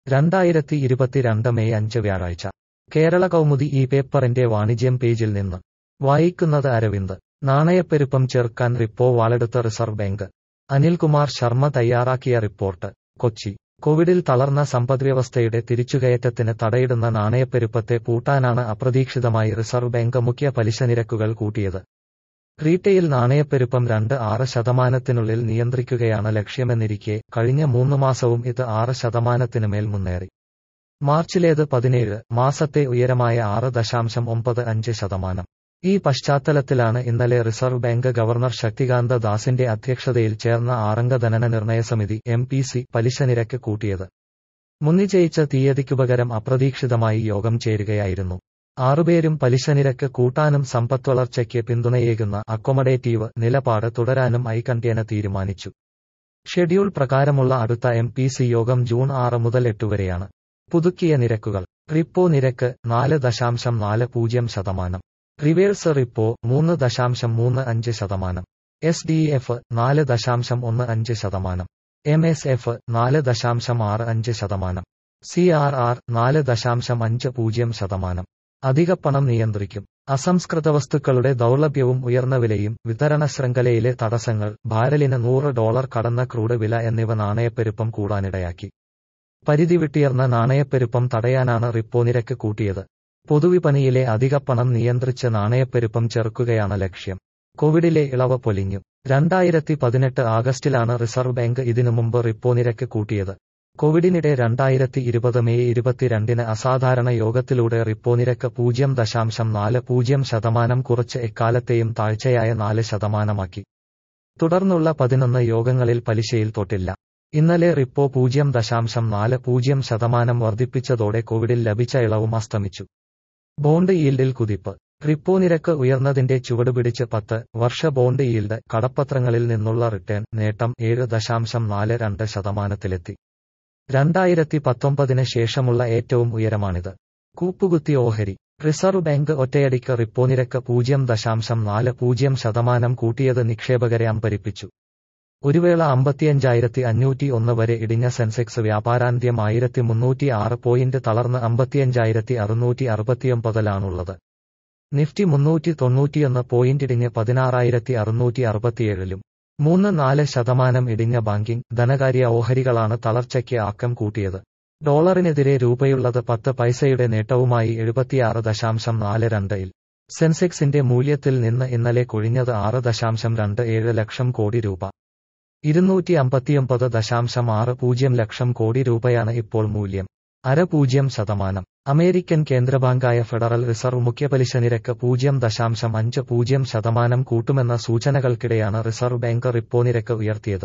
രണ്ടായിരത്തി ഇരുപത്തിരണ്ട് മെയ് അഞ്ച് വ്യാഴാഴ്ച കേരള കൗമുദി ഈ പേപ്പറിന്റെ വാണിജ്യം പേജിൽ നിന്ന് വായിക്കുന്നത് അരവിന്ദ് നാണയപ്പെരുപ്പം ചേർക്കാൻ റിപ്പോ വാളെടുത്ത റിസർവ് ബാങ്ക് അനിൽകുമാർ ശർമ്മ തയ്യാറാക്കിയ റിപ്പോർട്ട് കൊച്ചി കോവിഡിൽ തളർന്ന സമ്പദ്വ്യവസ്ഥയുടെ തിരിച്ചുകയറ്റത്തിന് തടയിടുന്ന നാണയപ്പെരുപ്പത്തെ പൂട്ടാനാണ് അപ്രതീക്ഷിതമായി റിസർവ് ബാങ്ക് മുഖ്യ പലിശ നിരക്കുകൾ കൂട്ടിയത് റീറ്റെയിൽ നാണയപ്പെരുപ്പം രണ്ട് ആറ് ശതമാനത്തിനുള്ളിൽ നിയന്ത്രിക്കുകയാണ് ലക്ഷ്യമെന്നിരിക്കെ കഴിഞ്ഞ മൂന്ന് മാസവും ഇത് ആറ് ശതമാനത്തിന് മേൽ മുന്നേറി മാർച്ചിലേത് പതിനേഴ് മാസത്തെ ഉയരമായ ആറ് ദശാംശം ഒമ്പത് അഞ്ച് ശതമാനം ഈ പശ്ചാത്തലത്തിലാണ് ഇന്നലെ റിസർവ് ബാങ്ക് ഗവർണർ ശക്തികാന്ത ദാസിന്റെ അധ്യക്ഷതയിൽ ചേർന്ന ആറംഗ ധനന നിർണയ സമിതി എം പി സി പലിശ നിരക്ക് കൂട്ടിയത് മുന്നിജയിച്ച തീയതിക്കുപകരം അപ്രതീക്ഷിതമായി യോഗം ചേരുകയായിരുന്നു ആറുപേരും പലിശ നിരക്ക് കൂട്ടാനും സമ്പദ്വളർച്ചയ്ക്ക് പിന്തുണയേകുന്ന അക്കൊമഡേറ്റീവ് നിലപാട് തുടരാനും ഐകണ്ഠ്യേന തീരുമാനിച്ചു ഷെഡ്യൂൾ പ്രകാരമുള്ള അടുത്ത എം പി സി യോഗം ജൂൺ ആറ് മുതൽ എട്ട് വരെയാണ് പുതുക്കിയ നിരക്കുകൾ റിപ്പോ നിരക്ക് നാല് ദശാംശം നാല് പൂജ്യം ശതമാനം റിവേഴ്സ് റിപ്പോ മൂന്ന് ദശാംശം മൂന്ന് അഞ്ച് ശതമാനം എസ് ഡി എഫ് നാല് ദശാംശം ഒന്ന് അഞ്ച് ശതമാനം എം എസ് എഫ് നാല് ദശാംശം ആറ് അഞ്ച് ശതമാനം സി ആർ ആർ നാല് ദശാംശം അഞ്ച് പൂജ്യം ശതമാനം അധിക പണം നിയന്ത്രിക്കും അസംസ്കൃത വസ്തുക്കളുടെ ദൗർലഭ്യവും ഉയർന്ന വിലയും വിതരണ ശൃംഖലയിലെ തടസ്സങ്ങൾ ഭാരലിന് നൂറ് ഡോളർ കടന്ന ക്രൂഡ് വില എന്നിവ നാണയപ്പെരുപ്പം കൂടാനിടയാക്കി പരിധി വിട്ടിയർന്ന നാണയപ്പെരുപ്പം തടയാനാണ് റിപ്പോ നിരക്ക് കൂട്ടിയത് പൊതുവിപണിയിലെ അധിക പണം നിയന്ത്രിച്ച് നാണയപ്പെരുപ്പം ചെറുക്കുകയാണ് ലക്ഷ്യം കോവിഡിലെ ഇളവ് പൊലിഞ്ഞു രണ്ടായിരത്തി പതിനെട്ട് ആഗസ്റ്റിലാണ് റിസർവ് ബാങ്ക് ഇതിനു മുമ്പ് റിപ്പോ നിരക്ക് കൂട്ടിയത് കോവിഡിനിടെ രണ്ടായിരത്തി ഇരുപത് മെയ് ഇരുപത്തിരണ്ടിന് അസാധാരണ യോഗത്തിലൂടെ റിപ്പോ നിരക്ക് പൂജ്യം ദശാംശം നാല് പൂജ്യം ശതമാനം കുറച്ച് എക്കാലത്തെയും താഴ്ചയായ നാല് ശതമാനമാക്കി തുടർന്നുള്ള പതിനൊന്ന് യോഗങ്ങളിൽ പലിശയിൽ തൊട്ടില്ല ഇന്നലെ റിപ്പോ പൂജ്യം ദശാംശം നാല് പൂജ്യം ശതമാനം വർദ്ധിപ്പിച്ചതോടെ കോവിഡിൽ ലഭിച്ച ഇളവും അസ്തമിച്ചു ബോണ്ട് ഈൽഡിൽ കുതിപ്പ് റിപ്പോ നിരക്ക് ഉയർന്നതിന്റെ ചുവടുപിടിച്ച് പത്ത് വർഷ ബോണ്ട് ഈൽഡ് കടപ്പത്രങ്ങളിൽ നിന്നുള്ള റിട്ടേൺ നേട്ടം ഏഴ് ദശാംശം നാല് രണ്ട് ശതമാനത്തിലെത്തി രണ്ടായിരത്തി പത്തൊമ്പതിന് ശേഷമുള്ള ഏറ്റവും ഉയരമാണിത് കൂപ്പുകുത്തി ഓഹരി റിസർവ് ബാങ്ക് ഒറ്റയടിക്ക് റിപ്പോ നിരക്ക് പൂജ്യം ദശാംശം നാല് പൂജ്യം ശതമാനം കൂട്ടിയത് നിക്ഷേപകരെ അമ്പരിപ്പിച്ചു ഒരു വേള അമ്പത്തിയഞ്ചായിരത്തി അഞ്ഞൂറ്റി ഒന്ന് വരെ ഇടിഞ്ഞ സെൻസെക്സ് വ്യാപാരാന്ത്യം ആയിരത്തി മുന്നൂറ്റി ആറ് പോയിന്റ് തളർന്ന് അമ്പത്തിയഞ്ചായിരത്തി അറുന്നൂറ്റി അറുപത്തിയൊമ്പതിലാണുള്ളത് നിഫ്റ്റി മുന്നൂറ്റി തൊണ്ണൂറ്റിയൊന്ന് പോയിന്റ് ഇടിഞ്ഞ് പതിനാറായിരത്തി അറുന്നൂറ്റി അറുപത്തിയേഴിലും മൂന്ന് നാല് ശതമാനം ഇടിഞ്ഞ ബാങ്കിംഗ് ധനകാര്യ ഓഹരികളാണ് തളർച്ചയ്ക്ക് ആക്കം കൂട്ടിയത് ഡോളറിനെതിരെ രൂപയുള്ളത് പത്ത് പൈസയുടെ നേട്ടവുമായി എഴുപത്തിയാറ് ദശാംശം നാല് രണ്ടിൽ സെൻസെക്സിന്റെ മൂല്യത്തിൽ നിന്ന് ഇന്നലെ കൊഴിഞ്ഞത് ആറ് ദശാംശം രണ്ട് ഏഴ് ലക്ഷം കോടി രൂപ ഇരുന്നൂറ്റി അമ്പത്തിയൊമ്പത് ദശാംശം ആറ് പൂജ്യം ലക്ഷം കോടി രൂപയാണ് ഇപ്പോൾ മൂല്യം അര പൂജ്യം ശതമാനം അമേരിക്കൻ കേന്ദ്രബാങ്കായ ഫെഡറൽ റിസർവ് മുഖ്യപലിശ നിരക്ക് പൂജ്യം ദശാംശം അഞ്ച് പൂജ്യം ശതമാനം കൂട്ടുമെന്ന സൂചനകൾക്കിടെയാണ് റിസർവ് ബാങ്ക് റിപ്പോ നിരക്ക് ഉയർത്തിയത്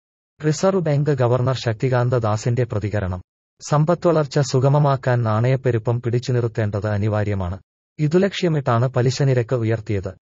റിസർവ് ബാങ്ക് ഗവർണർ ശക്തികാന്ത ദാസിന്റെ പ്രതികരണം സമ്പദ്വളർച്ച സുഗമമാക്കാൻ നാണയപ്പെരുപ്പം പിടിച്ചു നിർത്തേണ്ടത് അനിവാര്യമാണ് ഇതു ലക്ഷ്യമിട്ടാണ് പലിശ നിരക്ക് ഉയർത്തിയത്